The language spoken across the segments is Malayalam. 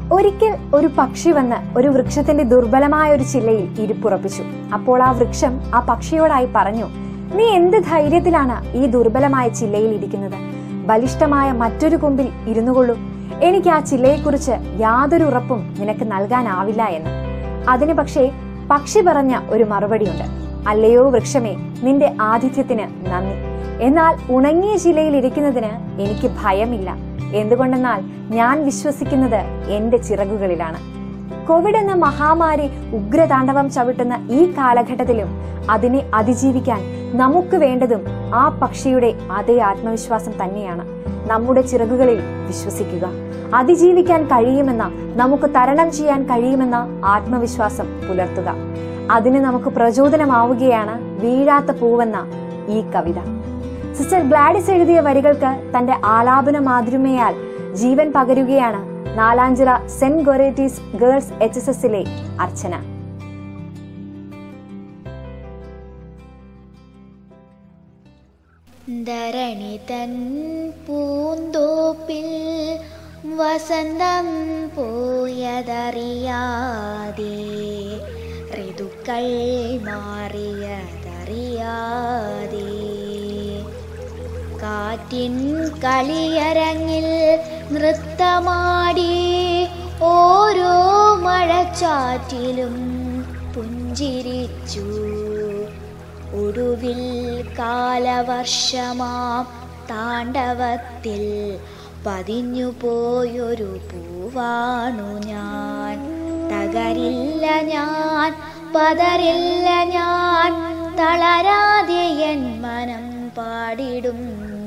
ഒരിക്കൽ ഒരു പക്ഷി വന്ന് ഒരു വൃക്ഷത്തിന്റെ ദുർബലമായ ഒരു ചില്ലയിൽ ഇരിപ്പുറപ്പിച്ചു അപ്പോൾ ആ വൃക്ഷം ആ പക്ഷിയോടായി പറഞ്ഞു നീ എന്ത് ധൈര്യത്തിലാണ് ഈ ദുർബലമായ ചില്ലയിൽ ഇരിക്കുന്നത് ബലിഷ്ഠമായ മറ്റൊരു കൊമ്പിൽ ഇരുന്നു കൊള്ളൂ എനിക്ക് ആ ചില്ലയെക്കുറിച്ച് യാതൊരു ഉറപ്പും നിനക്ക് നൽകാനാവില്ല എന്ന് അതിന് പക്ഷേ പക്ഷി പറഞ്ഞ ഒരു മറുപടിയുണ്ട് അല്ലയോ വൃക്ഷമേ നിന്റെ ആതിഥ്യത്തിന് നന്ദി എന്നാൽ ഉണങ്ങിയ ശിലയിൽ ഇരിക്കുന്നതിന് എനിക്ക് ഭയമില്ല എന്തുകൊണ്ടെന്നാൽ ഞാൻ വിശ്വസിക്കുന്നത് എന്റെ ചിറകുകളിലാണ് കോവിഡ് എന്ന മഹാമാരി ഉഗ്രതാണ്ഡവം ചവിട്ടുന്ന ഈ കാലഘട്ടത്തിലും അതിനെ അതിജീവിക്കാൻ നമുക്ക് വേണ്ടതും ആ പക്ഷിയുടെ അതേ ആത്മവിശ്വാസം തന്നെയാണ് നമ്മുടെ ചിറകുകളിൽ വിശ്വസിക്കുക അതിജീവിക്കാൻ കഴിയുമെന്ന നമുക്ക് തരണം ചെയ്യാൻ കഴിയുമെന്ന ആത്മവിശ്വാസം പുലർത്തുക അതിന് നമുക്ക് പ്രചോദനമാവുകയാണ് വീഴാത്ത പൂവെന്ന ഈ കവിത സിസ്റ്റർ ഗ്ലാഡിസ് എഴുതിയ വരികൾക്ക് തന്റെ ആലാപന മാധുര്യമയാൽ ജീവൻ പകരുകയാണ് Nalanchira saint Goretti's girls H S എസിലെ അർച്ചന ധരണി തൻ പൂന്തോപ്പിൽ വസന്തം പോയതറിയാതെ ഋതുക്കൾ മാറിയതറിയാതെ കാറ്റിൻ കളിയരങ്ങിൽ നൃത്തമാടി ഓരോ മഴച്ചാറ്റിലും പുഞ്ചിരിച്ചു ഒടുവിൽ കാലവർഷമാം താണ്ഡവത്തിൽ പതിഞ്ഞു പോയൊരു പൂവാണു ഞാൻ തകരില്ല ഞാൻ പതറില്ല ഞാൻ തളരാതെ എൻ മനം പാടിടും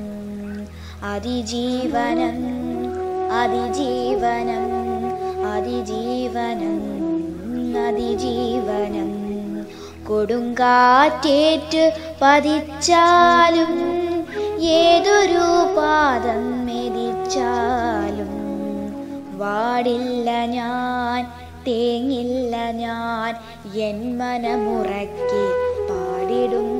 അതിജീവനം അതിജീവനം അതിജീവനം അതിജീവനം കൊടുങ്കാറ്റേറ്റ് പതിച്ചാലും ഏതൊരു പാദം മെതിച്ചാലും വാടില്ല ഞാൻ തേങ്ങില്ല ഞാൻ എൻ മനമുറക്കി പാടിടും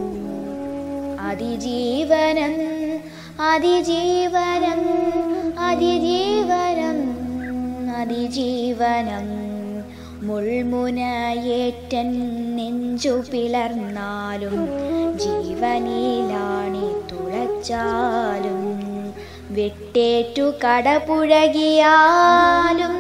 അതിജീവനം അതിജീവനം അതിജീവനം അതിജീവനം മുൾമുനയേറ്റൻ നെഞ്ചു പിളർന്നാലും ജീവനിലാണി തുളച്ചാലും വെട്ടേറ്റു കടപുഴകിയാലും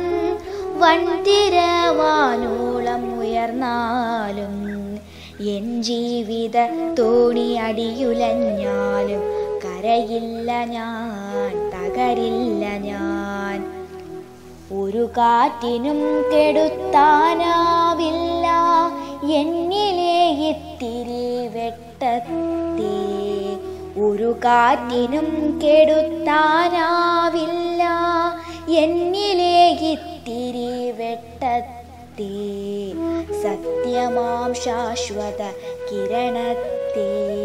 വൻതിരവാനോളം ഉയർന്നാലും എൻ ജീവിത തോണി അടിയുലഞ്ഞാലും കരയില്ല ഞാൻ തകരില്ല ഞാൻ ഒരു കാറ്റിനും കെടുത്താനാവില്ല എന്നിലെ ഇത്തിരി വെട്ടത്തെ ഒരു കാറ്റിനും കെടുത്താനാവില്ല എന്നിലെ ഇത്തിരി വെട്ടത്തെ സത്യമാം ശാശ്വത കിരണത്തെ